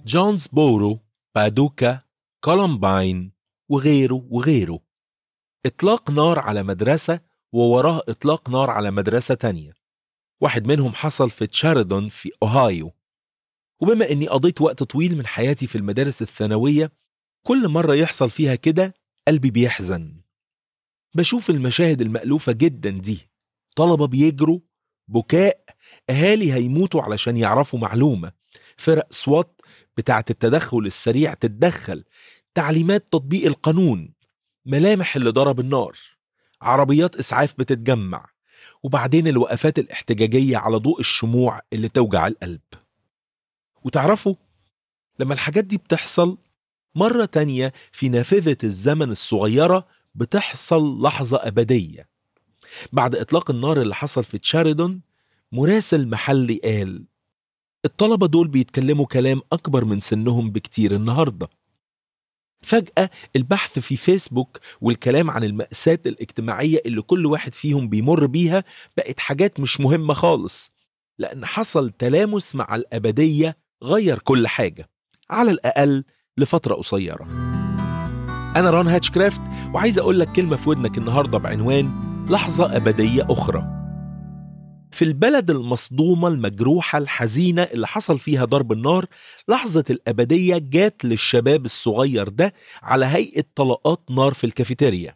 جونسبورو بادوكا كولومباين وغيره وغيره إطلاق نار على مدرسة ووراه إطلاق نار على مدرسة تانية واحد منهم حصل في تشاردون في أوهايو وبما أني قضيت وقت طويل من حياتي في المدارس الثانوية كل مرة يحصل فيها كده قلبي بيحزن بشوف المشاهد المألوفة جدا دي طلبة بيجروا بكاء أهالي هيموتوا علشان يعرفوا معلومة فرق سوات بتاعة التدخل السريع تتدخل تعليمات تطبيق القانون ملامح اللي ضرب النار عربيات إسعاف بتتجمع وبعدين الوقفات الاحتجاجية على ضوء الشموع اللي توجع القلب وتعرفوا لما الحاجات دي بتحصل مرة تانية في نافذة الزمن الصغيرة بتحصل لحظة أبدية بعد إطلاق النار اللي حصل في تشاردون مراسل محلي قال الطلبة دول بيتكلموا كلام أكبر من سنهم بكتير النهاردة فجأة البحث في فيسبوك والكلام عن المأساة الاجتماعية اللي كل واحد فيهم بيمر بيها بقت حاجات مش مهمة خالص لأن حصل تلامس مع الأبدية غير كل حاجة على الأقل لفترة قصيرة أنا ران هاتشكرافت وعايز أقول لك كلمة في ودنك النهاردة بعنوان لحظة أبدية أخرى في البلد المصدومة المجروحة الحزينة اللي حصل فيها ضرب النار لحظة الأبدية جات للشباب الصغير ده على هيئة طلقات نار في الكافيتيريا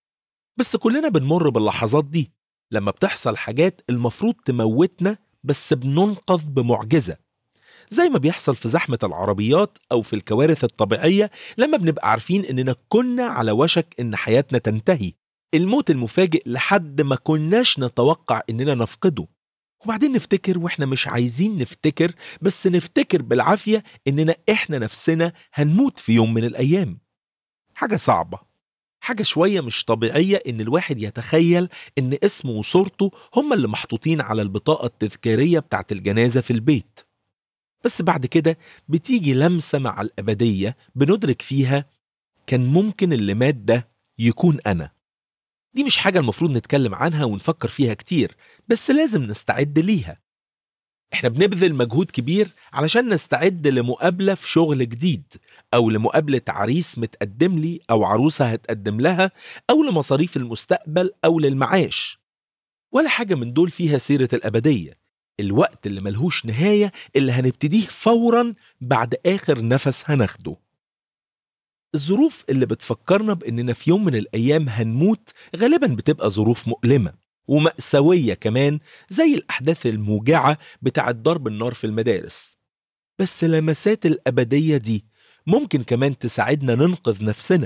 بس كلنا بنمر باللحظات دي لما بتحصل حاجات المفروض تموتنا بس بننقذ بمعجزة زي ما بيحصل في زحمة العربيات أو في الكوارث الطبيعية لما بنبقى عارفين إننا كنا على وشك إن حياتنا تنتهي الموت المفاجئ لحد ما كناش نتوقع إننا نفقده وبعدين نفتكر واحنا مش عايزين نفتكر بس نفتكر بالعافية إننا إحنا نفسنا هنموت في يوم من الأيام حاجة صعبة حاجة شوية مش طبيعية إن الواحد يتخيل إن اسمه وصورته هما اللي محطوطين على البطاقة التذكارية بتاعت الجنازة في البيت بس بعد كده بتيجي لمسة مع الأبدية بندرك فيها كان ممكن اللي مات ده يكون أنا دي مش حاجة المفروض نتكلم عنها ونفكر فيها كتير بس لازم نستعد ليها احنا بنبذل مجهود كبير علشان نستعد لمقابلة في شغل جديد أو لمقابلة عريس متقدم لي أو عروسة هتقدم لها أو لمصاريف المستقبل أو للمعاش ولا حاجة من دول فيها سيرة الأبدية الوقت اللي ملهوش نهاية اللي هنبتديه فورا بعد آخر نفس هناخده الظروف اللي بتفكرنا بإننا في يوم من الأيام هنموت غالبا بتبقى ظروف مؤلمة ومأساوية كمان زي الأحداث الموجعة بتاعة ضرب النار في المدارس بس لمسات الأبدية دي ممكن كمان تساعدنا ننقذ نفسنا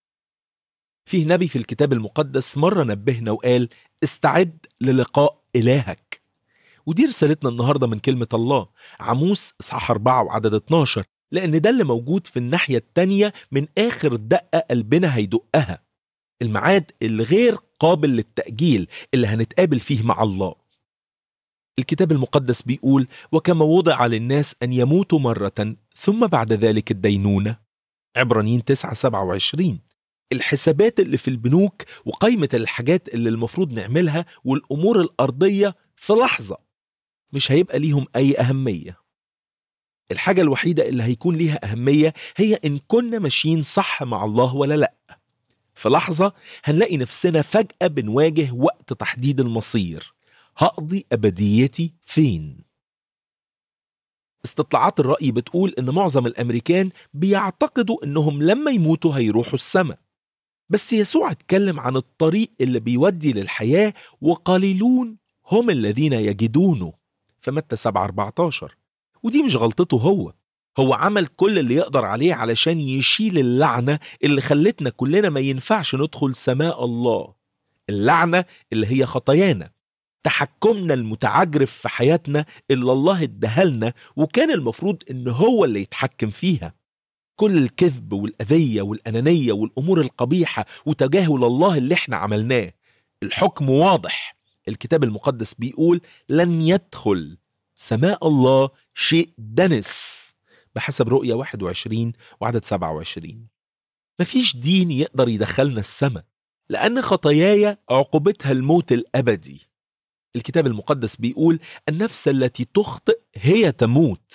فيه نبي في الكتاب المقدس مرة نبهنا وقال استعد للقاء إلهك ودي رسالتنا النهاردة من كلمة الله عموس إصحاح 4 وعدد 12 لأن ده اللي موجود في الناحية التانية من آخر دقة قلبنا هيدقها الميعاد الغير قابل للتأجيل اللي هنتقابل فيه مع الله الكتاب المقدس بيقول وكما وضع للناس أن يموتوا مرة ثم بعد ذلك الدينونة عبرانيين 9 27 الحسابات اللي في البنوك وقائمة الحاجات اللي المفروض نعملها والأمور الأرضية في لحظة مش هيبقى ليهم أي أهمية الحاجة الوحيدة اللي هيكون ليها أهمية هي إن كنا ماشيين صح مع الله ولا لأ في لحظة هنلاقي نفسنا فجأة بنواجه وقت تحديد المصير هقضي أبديتي فين؟ استطلاعات الرأي بتقول إن معظم الأمريكان بيعتقدوا إنهم لما يموتوا هيروحوا السماء بس يسوع اتكلم عن الطريق اللي بيودي للحياة وقليلون هم الذين يجدونه في متى 7 14 ودي مش غلطته هو هو عمل كل اللي يقدر عليه علشان يشيل اللعنة اللي خلتنا كلنا ما ينفعش ندخل سماء الله اللعنة اللي هي خطايانا تحكمنا المتعجرف في حياتنا اللي الله ادهلنا وكان المفروض ان هو اللي يتحكم فيها كل الكذب والأذية والأنانية والأمور القبيحة وتجاهل الله اللي احنا عملناه الحكم واضح الكتاب المقدس بيقول لن يدخل سماء الله شيء دنس بحسب رؤية 21 وعدد 27 مفيش دين يقدر يدخلنا السماء لأن خطاياي عقوبتها الموت الأبدي الكتاب المقدس بيقول النفس التي تخطئ هي تموت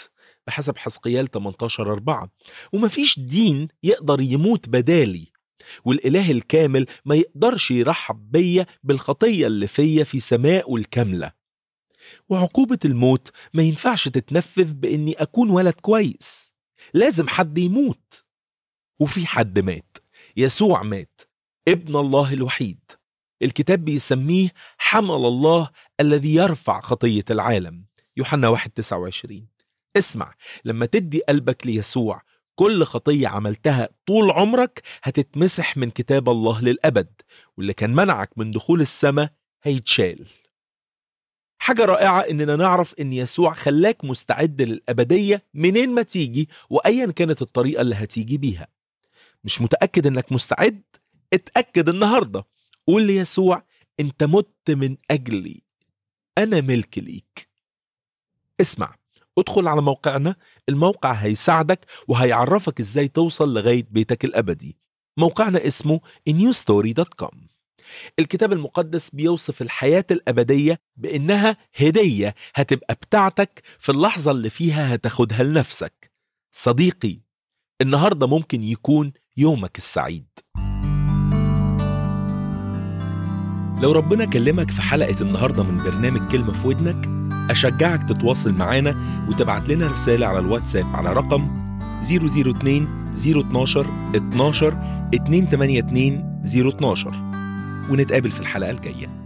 بحسب حسقيال 18 4 ومفيش دين يقدر يموت بدالي والإله الكامل ما يقدرش يرحب بيا بالخطية اللي فيا في سمائه الكاملة وعقوبة الموت ما ينفعش تتنفذ بإني أكون ولد كويس لازم حد يموت وفي حد مات يسوع مات ابن الله الوحيد الكتاب بيسميه حمل الله الذي يرفع خطية العالم يوحنا 1 29 اسمع لما تدي قلبك ليسوع كل خطية عملتها طول عمرك هتتمسح من كتاب الله للأبد واللي كان منعك من دخول السماء هيتشال حاجة رائعة إننا نعرف إن يسوع خلاك مستعد للأبدية منين ما تيجي وأيا كانت الطريقة اللي هتيجي بيها مش متأكد إنك مستعد؟ اتأكد النهاردة قول ليسوع أنت مت من أجلي أنا ملك ليك اسمع ادخل على موقعنا الموقع هيساعدك وهيعرفك ازاي توصل لغاية بيتك الأبدي موقعنا اسمه newstory.com الكتاب المقدس بيوصف الحياة الأبدية بإنها هدية هتبقى بتاعتك في اللحظة اللي فيها هتاخدها لنفسك صديقي النهاردة ممكن يكون يومك السعيد لو ربنا كلمك في حلقة النهاردة من برنامج كلمة في ودنك أشجعك تتواصل معانا وتبعت لنا رسالة على الواتساب على رقم 002 012 12 282 012 ونتقابل في الحلقة الجاية